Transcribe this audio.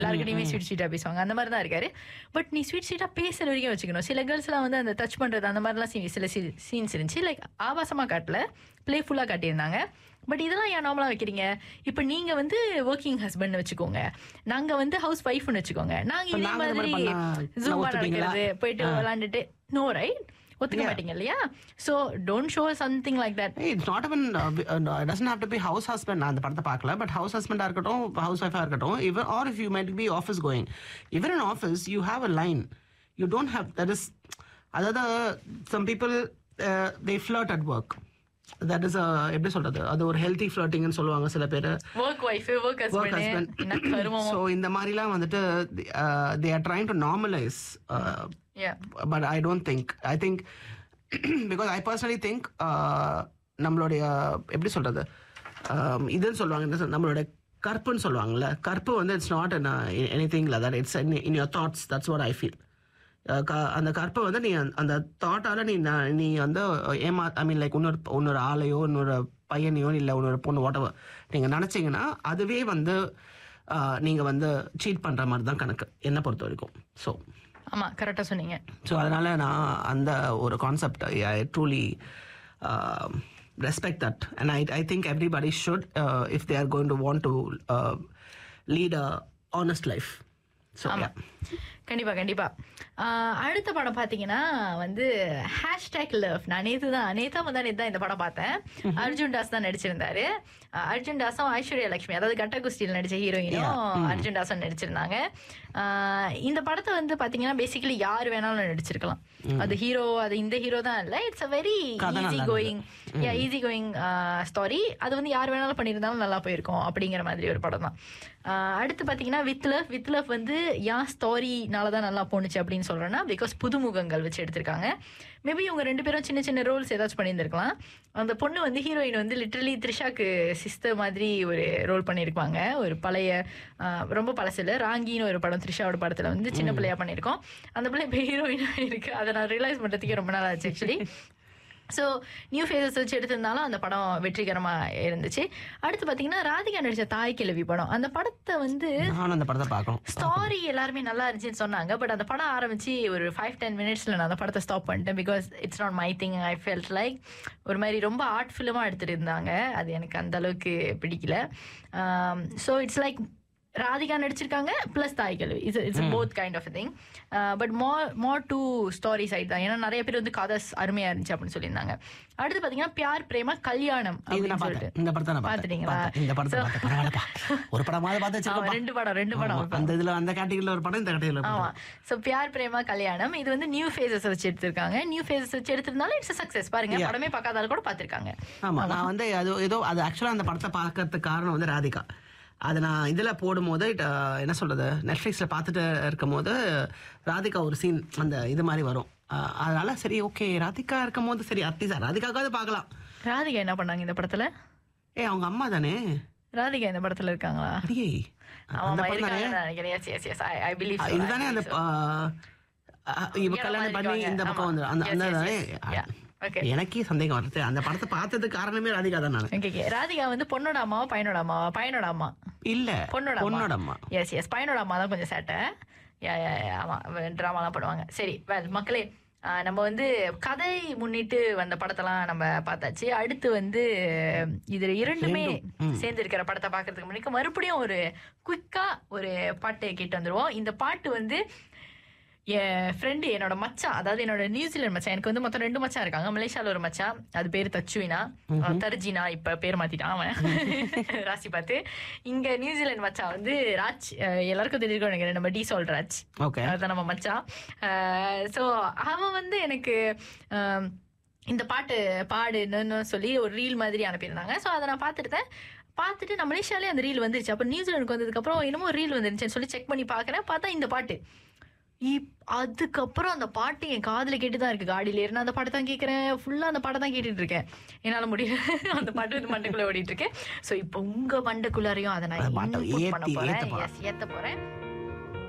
எல்லாருக்கிட்டையுமே ஸ்வீட் ஸ்வீட்டா பேசுவாங்க அந்த மாதிரி தான் இருக்காரு பட் நீ ஸ்வீட் ஸ்வீட்டா பேசுற வரைக்கும் வச்சுக்கணும் சில கேர்ள்ஸ் எல்லாம் வந்து அந்த டச் பண்றது அந்த மாதிரிலாம் scene- சில சீன்ஸ் இருந்துச்சு லைக் ஆபாசமா காட்டல பிளேஃபுல்லா காட்டியிருந்தாங்க பட் இதெல்லாம் ஏன் நார்மலா வைக்கிறீங்க இப்போ நீங்க வந்து ஒர்க்கிங் ஹஸ்பண்ட் வச்சுக்கோங்க நாங்க வந்து ஹவுஸ் ஒய்ஃப்னு வச்சுக்கோங்க நாங்க இப்ப இதே நாங்க இந்த மாதிரி மாதிரி பண்ணா ஜூமா ஒத்துப்பீங்களா? நடக்கிறது போயிட்டு விளாண்டுட்டு நோ ரைட் ஒத்துக்க மாட்டீங்க இல்லையா so don't show something like that it's not even doesn't have to be house husband நான் அந்த படத்தை பார்க்கல பட் ஹவுஸ் ஹஸ்பண்டா இருக்கட்டும் ஹவுஸ் ஒய்ஃபா இருக்கட்டும் even or if you might be office going even in office you have a line you don't have that is அதாவது some people they flirt at work that is எப்படி சொல்றது அது ஒரு healthy ஃபிளர்ட்டிங்னு சொல்லுவாங்க சில பேர் work wife work work husband என்ன ஹஸ்பண்ட் கருமம் ஸோ இந்த மாதிரிலாம் வந்துட்டு they are trying to normalise Yeah. But I don't think I think because I personally think நம்மளுடைய எப்படி சொல்றது um, இதுன்னு சொல்லுவாங்க என்ன சொல்- நம்மளுடைய கற்புன்னு சொல்லுவாங்கல்ல கற்பு வந்து it's not anything that it's in your thoughts that's what I feel அந்த கற்பை வந்து நீ அந்த- அந்த தாட்டால நீ ந- நீ வந்து ஏமா ஐ மீன் லைக் இன்னொரு இன்னொரு ஆளையோ இன்னொரு பையனையோ இல்லை இன்னொரு பொண்ணு ஓட்ட நீங்க நினைச்சீங்கன்னா அதுவே வந்து uh, நீங்க வந்து சீட் பண்ற மாதிரி தான் கணக்கு என்னை பொறுத்த வரைக்கும் ஸோ ஆமா கரெக்டா சொன்னீங்க ஸோ அதனால நான் அந்த ஒரு concept I truly respect that and I I think everybody should if they are going to want to lead a honest life so கண்டிப்பா கண்டிப்பா ஆஹ் அடுத்த படம் பாத்தீங்கன்னா வந்து ஹேஷ்டேக் லவ் நான் நேத்து தான் நேத்தா முந்தா நேத்து தான் இந்த படம் பார்த்தேன் அர்ஜுன் தாஸ் தான் நடிச்சிருந்தாரு ஆஹ் அர்ஜுன் தாஸும் ஐஸ்வர்யா லட்சுமி அதாவது கட்ட குஸ்டியில் நடிச்ச ஹீரோயினும் அர்ஜுன் தாஸும் நடிச்சிருந்தாங்க ஆஹ் இந்த படத்தை வந்து பாத்தீங்கன்னா பேசிக்கலி யார் வேணாலும் நடிச்சிருக்கலாம் அது ஹீரோ அது இந்த ஹீரோ தான் இல்ல இட்ஸ் அ வெரி கதை ஈஸி நல்லா கோயிங் ஈஸி கோயிங் ஸ்டாரி அது வந்து யார் வேணாலும் பண்ணியிருந்தாலும் நல்லா போயிருக்கும் அப்படிங்கிற மாதிரி ஒரு படம் தான் ஆஹ் அடுத்து பாத்தீங்கன்னா வித் லவ் வித் லவ் வந்து ஏன் ஸ்டாரினால தான் நல்லா போணுச்சு அப்படின்னு சொல்றேன்னா பிகாஸ் புதுமுகங்கள் வச்சு எடுத்திருக்காங்க மேபி இவங்க ரெண்டு பேரும் சின்ன சின்ன ரோல்ஸ் ஏதாச்சும் பண்ணியிருந்திருக்கலாம் அந்த பொண்ணு வந்து ஹீரோயின் வந்து லிட்டரலி த்ரிஷாக்கு சிஸ்டர் மாதிரி ஒரு ரோல் பண்ணியிருப்பாங்க ஒரு பழைய ஆஹ் ரொம்ப பழசுல ராங்கின்னு ஒரு படம் த்ரிஷாவோட படத்துல வந்து சின்ன பிள்ளையா பண்ணியிருக்கோம் அந்த பிள்ளை இப்போ ஹீரோயினா இருக்கு அதை நான் ரியலைஸ் பண்றதுக்கே ரொம்ப நாள் ஆச்சு ஆக்சுவலி ஸோ நியூ ஃபேஸஸ் வச்சு எடுத்திருந்தாலும் அந்த படம் வெற்றிகரமா இருந்துச்சு அடுத்து பாத்தீங்கன்னா ராதிகா நடிச்ச தாய் கிழவி படம் அந்த படத்தை வந்து நானும் அந்த படத்தை பார்க்கணும் ஸ்டாரி எல்லாருமே நல்லா இருந்துச்சுன்னு சொன்னாங்க பட் அந்த படம் ஆரம்பிச்சு ஒரு ஃபைவ் டென் மினிட்ஸ்ல நான் அந்த படத்தை ஸ்டாப் பண்ணிட்டேன் because it's not my thing I felt like ஒரு மாதிரி ரொம்ப ஆர்ட் ஃபிலிமா எடுத்துட்டு இருந்தாங்க அது எனக்கு அந்த அளவுக்கு பிடிக்கல ஸோ இட்ஸ் லைக் ராதிகா நடிச்சிருக்காங்க ப்ளஸ் தாய் கல்வி it's it's both kind of thing but more more to story side தான் ஏன்னா நிறைய பேர் வந்து கதை அருமையா இருந்துச்சு அப்படின்னு சொல்லியிருந்தாங்க அடுத்து பாத்தீங்கன்னா பியார் பிரேமா கல்யாணம் இது அப்படின்னு நான் சொல்லிட்டு பார்த்தேன் இந்த படத்தை நான் பார்த்தேன் பாத்துட்டீங்களா? பார்த்தேன். இந்த படத்தை So- பார்த்தேன் பரவாயில்லப்பா ஒரு படமாவது பார்த்து ஆமா, வச்சிருக்கப்பா ரெண்டு படம் ரெண்டு படம் ஆமா, அந்த இதுல அந்த கேட்டகரியில ஒரு படம் இந்த கேட்டகரியில ஒரு ஆமா படம் சோ பியார் பிரேமா கல்யாணம் இது வந்து நியூ ஃபேஸஸ் வச்சு எடுத்திருக்காங்க நியூ ஃபேஸஸ் வச்சு எடுத்திருந்தாலும் இட்ஸ் சக்சஸ் பாருங்க Yeah. படமே பார்க்காதால கூட பாத்திருக்காங்க ஆமா நான் வந்து அது ஏதோ அது ஆக்சுவலா அந்த படத்தை பார்க்கறதுக்கு காரணம் வந்து ராதிகா அது நான் இதுல போடும்போது it, uh, என்ன சொல்றது நெட்ஃபிளிக்ஸ்ல பார்த்துட்டு இருக்கும்போது ராதிகா ஒரு சீன் அந்த இது மாதிரி வரும் Uh, அதனால சரி ஓகே ராதிகா இருக்கும் போது சரி அட்லீஸ்ட் ராதிகாக்காவது பார்க்கலாம் ராதிகா என்ன பண்ணாங்க இந்த படத்துல ஏ அவங்க அம்மா தானே ராதிகா இந்த படத்துல இருக்காங்களா அடியே ஆமா அந்த படம் தானே இருக்காங்கன்னு நினைக்கிறேன் yes yes yes I believe ah இதுதானே அந்த uh, அஹ் இவ கல்யாணம் பண்ணி இந்த பக்கம் வந்து அந்த அந்த தானே ஓகே எனக்கே சந்தேகம் வருது அந்த படத்தை பார்த்ததுக்கு காரணமே ராதிகா தான் நான் ஓகே ஓகே ராதிகா வந்து பொண்ணோட அம்மாவா பையனோட அம்மாவா பையனோட அம்மா இல்ல பொண்ணோட பொண்ணோட அம்மா எஸ் எஸ் பையனோட அம்மா தான் கொஞ்சம் சேட்டை யா யா யா, ஆமா ட்ராமாலாம் பண்ணுவாங்க சரி well மக்களே ஆஹ் நம்ம வந்து கதை முன்னிட்டு வந்த படத்தெல்லாம் நம்ம பார்த்தாச்சு அடுத்து வந்து இதுல இரண்டுமே சேர்ந்து இருக்கிற படத்தை பார்க்கறதுக்கு முன்னாடி மறுபடியும் ஒரு குயிக்கா ஒரு பாட்டு கேட்டு வந்துருவோம் இந்த பாட்டு வந்து என் ஃப்ரெண்டு என்னோட மச்சான் அதாவது என்னோட நியூசிலாந்து மச்சான் எனக்கு வந்து மொத்தம் ரெண்டு மச்சான் இருக்காங்க மலேசியால ஒரு மச்சான் அது பேரு தச்சுவினா தர்ஜினா இப்ப பேர் மாத்திட்டான் அவன் ராசி பார்த்து இங்க நியூசிலாந்து மச்சான் வந்து ராஜ் அஹ் எல்லாருக்கும் தெரிஞ்சிருக்கோம் நினைக்கிறேன் நம்ம டி சோல் ராஜ் ஓகே அதுதான் நம்ம மச்சான் ஸோ அவன் வந்து எனக்கு ஆம், இந்த பாட்டு பாடுன்னு சொல்லி ஒரு ரீல் மாதிரி அனுப்பியிருந்தாங்க ஸோ அதை நான் பார்த்துருந்தேன் பார்த்துட்டு நான் மலேசியாலே அந்த ரீல் வந்துருச்சு அப்போ நியூசிலாந்துக்கு வந்ததுக்கப்புறம் என்னமோ ரீல் வந்துருச்சுன்னு சொல்லி செக் பண்ணி பார்க்குறேன் பார்த்தா இந்த பாட்டு இப் அதுக்கப்புறம் அந்த பாட்டு என் காதுல கேட்டு தான் இருக்கு காடியில ஏறினா அந்த பாட்டு தான் கேட்குறேன் ஃபுல்லாக அந்த பாட்டை தான் கேட்டுட்டு இருக்கேன் என்னால் முடியல அந்த பாட்டு வந்து மண்டைக்குள்ள ஓடிட்டு இருக்கு ஸோ இப்போ உங்க மண்டைக்குள்ளாரையும் அதை நான் அந்த பாட்டை input பண்ண ஏத்தி- போறேன் ஏத்த போறேன். Yes, ஏத்த போறேன்